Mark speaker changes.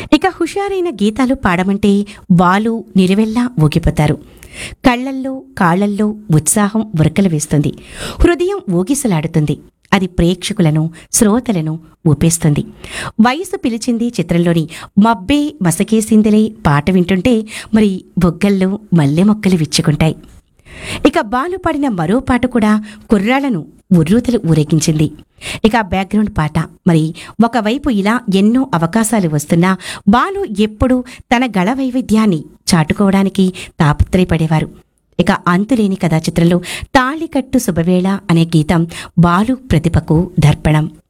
Speaker 1: ఇక హుషారైన గీతాలు పాడమంటే వాళ్ళు నిలువెల్లా ఊగిపోతారు కళ్ళల్లో కాళ్లల్లో ఉత్సాహం ఉరకలు వేస్తుంది హృదయం ఊగిసలాడుతుంది అది ప్రేక్షకులను శ్రోతలను ఊపేస్తుంది వయసు పిలిచింది చిత్రంలోని మబ్బే మసకేసిందిలే పాట వింటుంటే మరి బొగ్గల్లో మల్లె మొక్కలు విచ్చుకుంటాయి ఇక బాలు పాడిన మరో పాట కూడా కుర్రాళ్లను ఉర్రూతలు ఊరేగించింది ఇక బ్యాక్గ్రౌండ్ పాట మరి ఒకవైపు ఇలా ఎన్నో అవకాశాలు వస్తున్నా బాలు ఎప్పుడూ తన గళ వైవిధ్యాన్ని చాటుకోవడానికి తాపత్రయపడేవారు ఇక అంతులేని కథా చిత్రంలో తాళికట్టు శుభవేళ అనే గీతం బాలు ప్రతిభకు దర్పణం